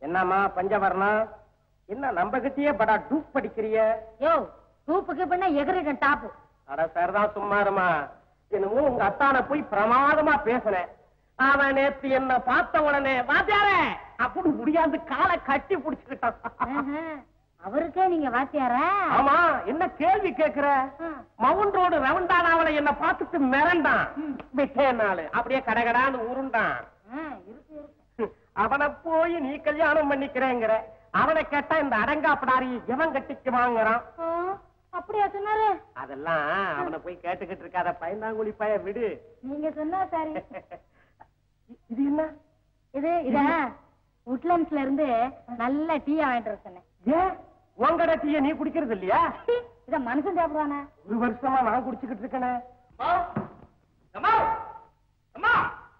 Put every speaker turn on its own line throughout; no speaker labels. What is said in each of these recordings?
என்னம்மா பஞ்சவர்ணம் என்ன நம்ம கிட்டயே படா டூப் படிக்கிறிய
யோ தூப்புக்கு பண்ண எகிரிடன் டாப்பு
அட சரிதான் சும்மாருமா என்னமோ உங்க அத்தான போய் பிரமாதமா பேசினேன் அவன் நேத்து என்ன பார்த்த உடனே வாத்தியாரே அப்படின்னு முடியாது காலை கட்டி புடிச்சுக்கிட்டான்
அவருக்கே நீங்க வாத்தியாரா
ஆமா என்ன கேள்வி கேக்குற மவுண்ட் ரோடு ரவுண்டானாவல என்ன பார்த்துட்டு மிரண்டான் விட்டேன் நாளு அப்படியே கடகடான்னு உருண்டான்
இருக்கு இருக்கு
அவனை போய் நீ கல்யாணம் பண்ணிக்கிறேங்கிற அவனை கேட்டா இந்த அடங்காப்படாரி எவன் கட்டிக்கு வாங்குறான்
ஆ, அப்படியா சொன்னாரு
அதெல்லாம் அவனை போய் கேட்டுக்கிட்டு இருக்காத பயந்தாங்குழி பய விடு
நீங்க சொன்னா சரி
இது என்ன
இது இதா உட்லண்ட்ஸ்ல இருந்து நல்ல டீ வாங்கிட்டு வர சொன்னேன்
ஏன் உங்கட டீய நீ குடிக்கிறது இல்லையா
இத மனுஷன் சாப்பிடுவானே
ஒரு வருஷமா நான் குடிச்சுக்கிட்டு இருக்கேனே அம்மா அம்மா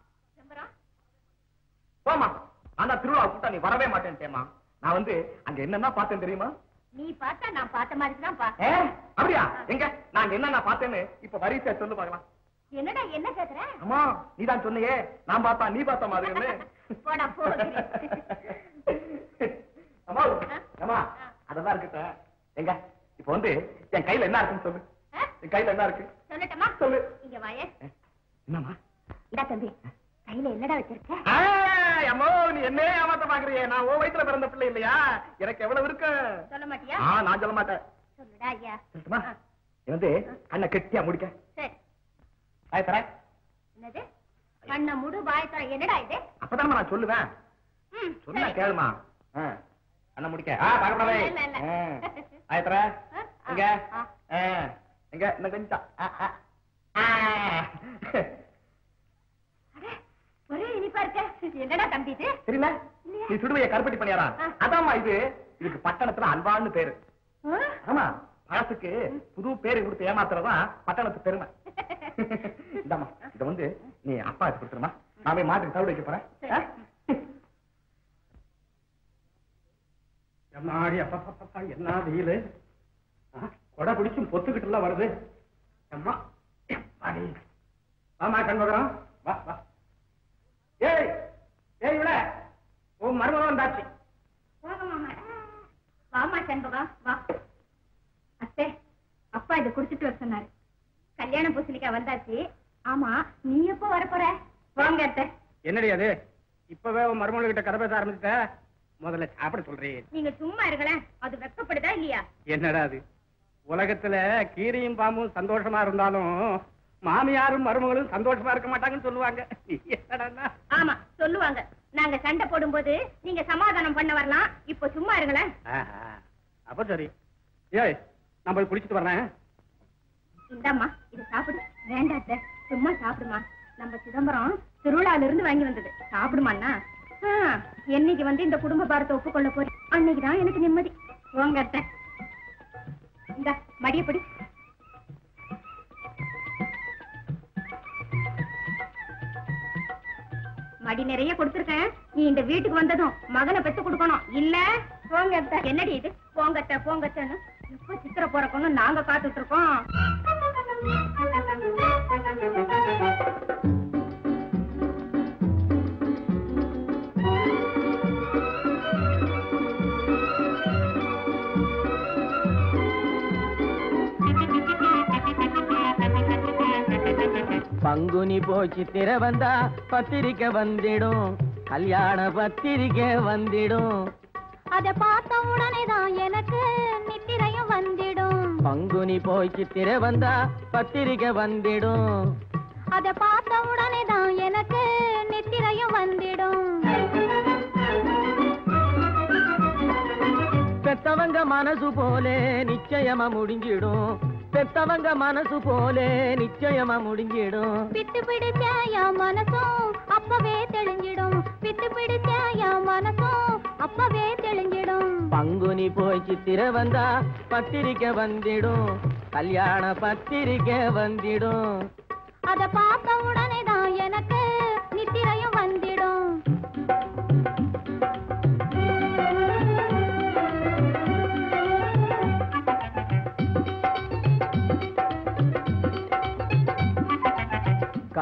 போமா ஆனா திருவிழா கூட்டா நீ வரவே மாட்டேன்ட்டேமா நான் வந்து அங்க என்னென்ன பார்த்தேன் தெரியுமா
நீ பார்த்தா நான் பார்த்த மாதிரி தான் பா
ஏ, அப்படியா எங்க நான் என்னென்ன பார்த்தேன்னு இப்ப வரிசை சொல்லு பார்க்கலாம்
என்னடா என்ன கேக்குற
அம்மா நீ தான் சொன்னியே நான் பார்த்தா நீ பார்த்த மாதிரின்னு
போடா, போடு.
அம்மா அம்மா அதெல்லாம் இருக்கட்டும் எங்க இப்ப வந்து என் கையில என்ன இருக்குன்னு சொல்லு
ஆ?
என் கையில என்ன இருக்கு
சொல்லட்டுமா
சொல்லு
இங்க வாயே
என்னம்மா
இந்தா தம்பி கையில என்னடா வச்சிருக்க
ஆ, அம்மா நீ என்ன ஏமாத்த பாக்குறியே நான் ஓ வயித்துல பிறந்த பிள்ளை இல்லையா எனக்கு எவ்வளவு இருக்கு
சொல்ல மாட்டியா
ஆ நான் சொல்ல மாட்டேன்
சொல்லுடா ஐயா
சொல்லட்டுமா நீ வந்து கண்ணை கெட்டியா முடிக்க
சரி
ஆய் தரேன்
என்னது கண்ண முடு வாய் தர என்னடா இது
அப்பதானே நான் சொல்லுவேன்
ம்,
சொன்னா
சரி.
கேளுமா ஆ, கண்ணை முடிக்க ஆ பார்க்கப்படாதே
இல்ல, இல்ல.
ஆய் தரேன்
ஆ, ஆ,
எங்க
ஆ.
ஆ, எங்க இன்னும் கொஞ்சம் ஆ, ஆ. ஆ.
அட, ஒரே இனிப்பா இருக்க என்னடா தம்பி இது
தெரியல
இல்லையா?
நீ சுடுவைய கருப்பட்டி பண்ணியாரா
ஆ.
அதாம்மா இது இதுக்கு பட்டணத்துல அன்பான்னு பேரு
ஆ?
ஆமா பழத்துக்கு புது பேரு கொடுத்து ஏமாத்துறதுதான் பட்டணத்து பெருமை இந்தாம்மா இத வந்து நீ அப்பா எடுத்து கொடுத்துருமா நான் போய் மாட்டுக்கு தவிடு வைக்க போறேன்
சரி.
ஆ?
எம்மாடி அப்பா என்ன வெயிலு கொடை பிடிச்சும் பொத்துக்கிட்டு எல்லாம் வருது அம்மா எம்மாடி வாமா கண்பகரம் வா வா ஏய் ஏய் இவள உன் மருமகன் வந்தாச்சு
வாங்க மாமா வாமா செண்பகம் வா அத்தை அப்பா இதை குடிச்சிட்டு வர சொன்னாரு கல்யாண பூசணிக்கா வந்தாச்சு ஆமா நீ எப்போ வர போற வாங்க அத்தை
என்னடி அது இப்பவே உன் மருமகள் கிட்ட கதை பேச ஆரம்பிச்சுட்ட முதல்ல சாப்பிட சொல்றேன்
நீங்க சும்மா இருங்களேன் அது வெக்கப்படுதா இல்லையா
என்னடா அது உலகத்துல கீரியும் பாம்பும் சந்தோஷமா இருந்தாலும் மாமியாரும் மருமகளும் சந்தோஷமா இருக்க மாட்டாங்கன்னு சொல்லுவாங்க நீ என்னடான்னா
ஆமா சொல்லுவாங்க நாங்க சண்டை போடும்போது நீங்க சமாதானம் பண்ண வரலாம் இப்போ சும்மா இருங்களேன்
ஆஹா, அப்ப சரி ஏய் நான் போய் குளிச்சுட்டு வர்றேன்
இந்தாம்மா இது சாப்பிடு வேண்டாம் அத்தை சும்மா சாப்பிடுமா நம்ம சிதம்பரம் திருவிழால இருந்து வாங்கி வந்தது சாப்பிடுமாண்ணா ஆ, என்னைக்கு வந்து இந்த குடும்ப பாரத்தை ஒப்புக்கொள்ள போறேன் அன்னைக்குதான் எனக்கு நிம்மதி போங்க அத்தை இந்த மடியப்படி மடி நிறைய கொடுத்துருக்கேன் நீ இந்த வீட்டுக்கு வந்ததும் மகனை பெத்து கொடுக்கணும் இல்ல போங்க அத்தை. என்னடி இது போங்கத்த போங்கத்தன்னு எப்ப சித்திர போறக்கணும் நாங்க காத்துட்டு இருக்கோம்
பங்குனி போச்சு திர வந்தா பத்திரிக்கை வந்திடும் கல்யாண பத்திரிக்கை வந்திடும்
அத பார்த்த உடனே தான் எனக்கு நித்திரையும் வந்திடும்
பங்குனி போச்சு திர வந்தா பத்திரிக்கை வந்திடும்
அத பார்த்த உடனே தான் எனக்கு நித்திரையும் வந்திடும்
பெத்தவங்க மனசு போலே நிச்சயமா முடிஞ்சிடும் பெத்தவங்க மனசு போலே நிச்சயமா முடிஞ்சிடும்
பித்து பிடிச்ச என் மனசும் அப்பவே தெளிஞ்சிடும் பித்து பிடிச்ச என் மனசும் அப்பவே தெளிஞ்சிடும்
பங்குனி போச்சு திர வந்தா பத்திரிக்கை வந்திடும் கல்யாண பத்திரிக்கை வந்திடும்
அத பார்த்த உடனே தான் எனக்கு நித்திரையும் வந்திடும்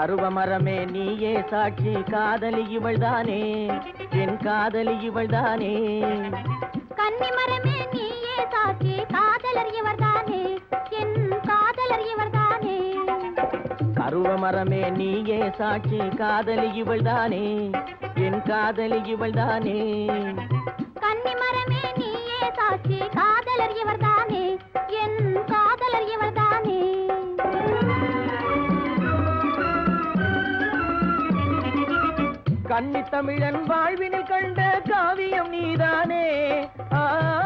பருவமரமே நீயே சாட்சி காதலி இவள்தானே என் காதலி இவள்தானே
கன்னிமரமே நீயே சாட்சி காதலர் இவர்தானே என் காதலர் இவர்தானே
பருவமரமே நீயே சாட்சி காதலி இவள்தானே என் காதலி இவள்தானே
கன்னிமரமே நீயே சாட்சி காதலர் இவர்தானே என் காதலர் இவர்தானே
கன்னி தமிழன் வாழ்வினில் கண்ட காவியம் நீதானே ஆ.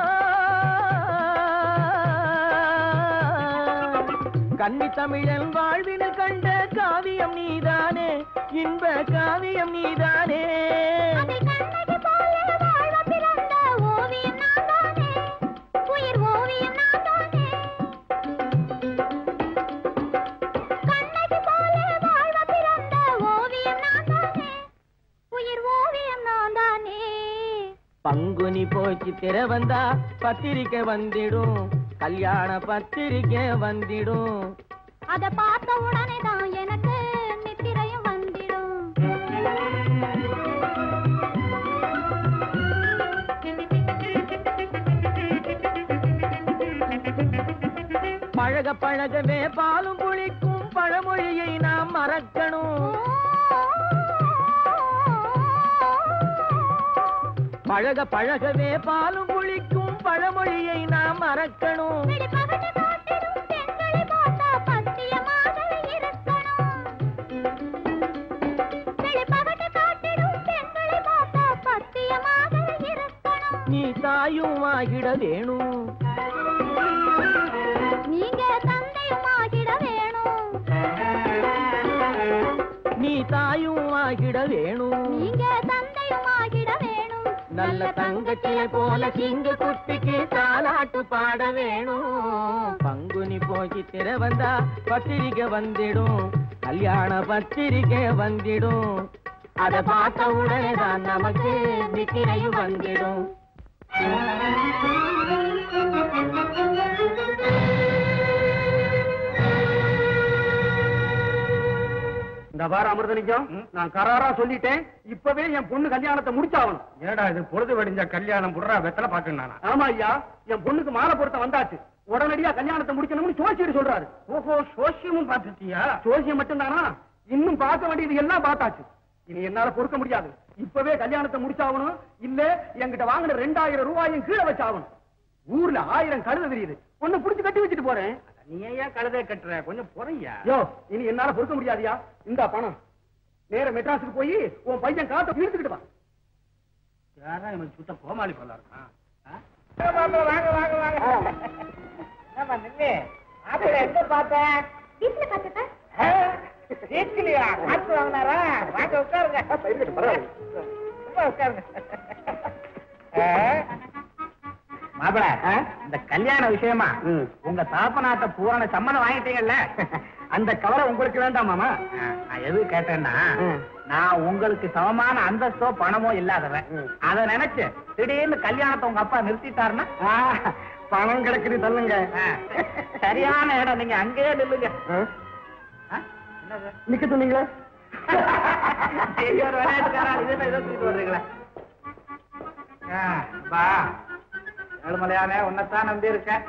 கன்னி தமிழன் வாழ்வினில் கண்ட காவியம் நீதானே இன்ப காவியம் நீதானே
அதில் கண்ணகி போல வாழ பிறந்த ஓவியம் நான்தானே உயிர் ஓவியம் நான்தானே கண்ணகி போல வாழ பிறந்த ஓவியம் நான்தானே உயிர் ஓவியம் நான்தானே
பங்குனி போச்சு திற வந்தா பத்திரிக்கை வந்திடும் கல்யாண பத்திரிக்கை வந்திடும்
அத பார்த்த உடனே தான் எனக்கு நித்திரையும் வந்திடும்
பழக பழகவே பாலும் புளிக்கும் பழமொழியை நாம் மறக்கணும் பழக பழகவே பாலும் புளிக்கும் பழமொழியை நாம் மறக்கணும்
விழிபகட்டு காட்டிடும் பெண்களை பார்த்தா பத்தியமாகவே இருக்கணும். விழிபகட்டு காட்டிடும் பெண்களை பார்த்தா பத்தியமாகவே இருக்கணும்.
நீ தாயும் ஆகிட வேணும்
நீங்க தந்தையும் ஆகிட வேணும்
நீ தாயும் ஆகிட வேணும்
நீங்க தந்தையும் ஆகிட வேணும்
நல்ல தங்கச்சியை போல சிங்க குட்டிக்கு தாலாட்டு பாட வேணும் பங்குனி போச்சு திற வந்தா பத்திரிக்கை வந்திடும் கல்யாண பத்திரிக்கை வந்திடும் அத பார்த்த உடனே தான் நமக்கு நித்திரையும் வந்திடும்
இந்த வார அமிர்தலிங்கம் நான் கராரா சொல்லிட்டேன் இப்பவே என் பொண்ணு கல்யாணத்தை முடிச்சாகணும் ஏடா இது பொழுது வெடிஞ்ச கல்யாணம் புடுறா வெத்தலை பாக்குனானா ஆமா ஐயா என் பொண்ணுக்கு மாலை பொருத்த வந்தாச்சு உடனடியா கல்யாணத்தை முடிக்கணும்னு சோசியர் சொல்றாரு ஓஹோ சோசியமும் பார்த்துட்டியா சோசியம் மட்டும்தானா இன்னும் பார்க்க வேண்டியது எல்லாம் பார்த்தாச்சு இனி என்னால பொறுக்க முடியாது இப்பவே கல்யாணத்தை முடிச்சாகணும் இல்ல என்கிட்ட வாங்கின ரெண்டாயிரம் ரூபாயும் கீழே வச்சாகணும் ஊர்ல ஆயிரம் கழுத தெரியுது ஒண்ணு புடிச்சு கட்டி வச்சுட்டு போறேன்
நீ ஏன் கழுதை கட்டுற கொஞ்சம் பொறையா
யோ இனி என்னால பொறுக்க முடியாதியா இந்தா பணம் நேர மெட்ராஸுக்கு போய் உன் பையன் காத்த இழுத்துக்கிட்டு வா
யாரா இவன் சுத்த கோமாளி போல இருக்கான் ஆ?
வீட்டுல பார்த்தப்ப
மாப்பிள இந்த கல்யாண விஷயமா உங்க தாப்பனாட்ட பூரண சம்மதம் வாங்கிட்டீங்கல்ல அந்த கவலை உங்களுக்கு வேண்டாம் மாமா நான் எது கேட்டேன்னா நான் உங்களுக்கு சமமான அந்தஸ்தோ பணமோ இல்லாதவன் அத நினைச்சு திடீர்னு கல்யாணத்தை உங்க அப்பா நிறுத்திட்டாருன்னா
பணம் கிடைக்குது தள்ளுங்க
ஆ, சரியான இடம் நீங்க அங்கேயே நில்லுங்க ஆ? என்னது?
நிக்க சொன்னீங்களே
ஐயோ, ஒரு விளையாட்டுக்காரா, இது என்ன இதை தூக்கிட்டு வர்றீங்களே? ஆ, பா ஏழுமலையானே உன்னைத்தான் நம்பி இருக்கேன்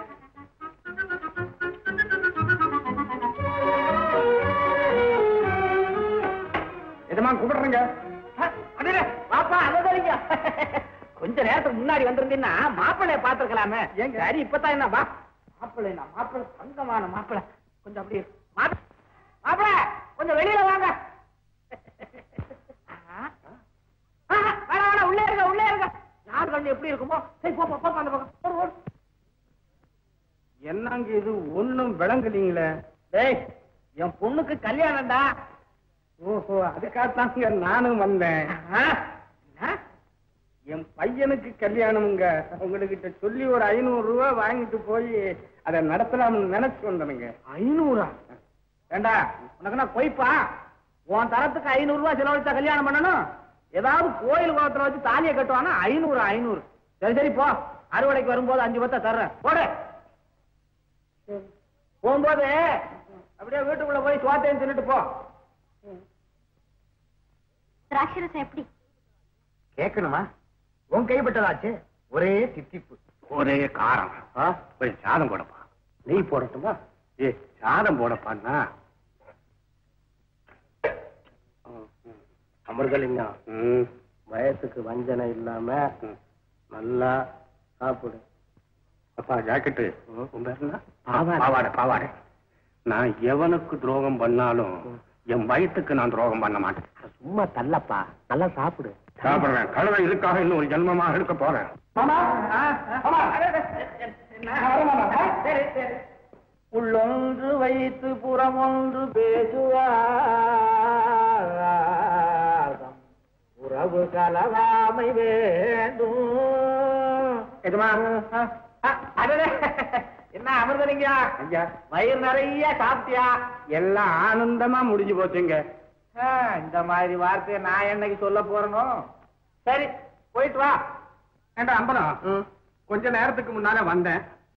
எதமா கும்பிடுறேங்க
அடடே, வாப்பா அழகறிங்க கொஞ்ச நேரத்துக்கு முன்னாடி வந்திருந்தீங்கன்னா மாப்பிள்ளைய பாத்துருக்கலாமே
ஏங்க?
சரி இப்பதான் என்ன வா மாப்பிள்ளை நான் மாப்பிள்ளை தங்கமான மாப்பிள்ளை கொஞ்சம் அப்படி மாப்பி- மாப்பிள்ளை கொஞ்சம் வெளியில வாங்க ஆ, ஆ, வேணாம் வேணாம் உள்ளே இருங்க உள்ளே இருங்க யார் கண்ணு எப்படி இருக்குமோ சரி போ போ, போ அந்த பக்கம் ஓடு, ஓடு.
என்னங்க இது ஒண்ணும் விளங்குலீங்களே
டேய் என் பொண்ணுக்கு கல்யாணம்டா
ஓஹோ அதுக்காகத்தாங்க நானும் வந்தேன்
ஆ, என்ன?
என் பையனுக்கு கல்யாணம்ங்க உங்ககிட்ட சொல்லி ஒரு ஐநூறு ரூபாய் வாங்கிட்டு போய் அதை நடத்தலாம்னு நினைச்சு வந்தனுங்க
ஐநூறா ஏண்டா உனக்கு நான் கொய்ப்பா உன் தரத்துக்கு ஐநூறு ரூபாய் செலவழிச்சா கல்யாணம் பண்ணணும் ஏதாவது கோயில் குளத்துல வச்சு தாலியை கட்டுவானா ஐநூறு ஐநூறு சரி சரி போ அறுவடைக்கு வரும்போது அஞ்சு பத்தா தர்றேன் போடு போகும்போது அப்படியே வீட்டுக்குள்ள போய் சோத்தையும் தின்னுட்டு போ
திராட்சரசம் எப்படி
கேட்கணுமா உன் கைப்பட்டதாச்சு ஒரே தித்திப்பு
ஒரே காரம் கொஞ்சம் சாதம் போடப்பா
நெய் போடட்டுமா
ஏ சாதம் போடப்பான்னா
அமிர்தலிங்கம்
ம்
வயசுக்கு வஞ்சனை இல்லாம நல்லா சாப்பிடு
அப்பா ஜாக்கெட்டு உன் பேர் என்ன?
பாவாடை.
பாவாடை பாவாடை நான் எவனுக்கு துரோகம் பண்ணாலும் என் வயிற்றுக்கு நான் துரோகம் பண்ண மாட்டேன்
சும்மா தள்ளப்பா நல்லா சாப்பிடு
சாப்பிடுறேன் கழுதை இதுக்காக இன்னும் ஒரு ஜென்மமாக இருக்க போறேன்
உள்ளொன்று வைத்து புறமொன்று பேசுவார் உறவு கலவாமை வேண்டும்
எஜமா
என்ன அமிர்தலிங்க
ஐயா
வயிறு நிறைய சாப்பிட்டியா
எல்லாம் ஆனந்தமா முடிஞ்சு போச்சுங்க
ஆ, இந்த மாதிரி வார்த்தையை நான் என்னைக்கு சொல்ல போறனோ சரி போயிட்டு வா
ஏண்டா அம்பலம் கொஞ்ச நேரத்துக்கு முன்னால வந்தேன்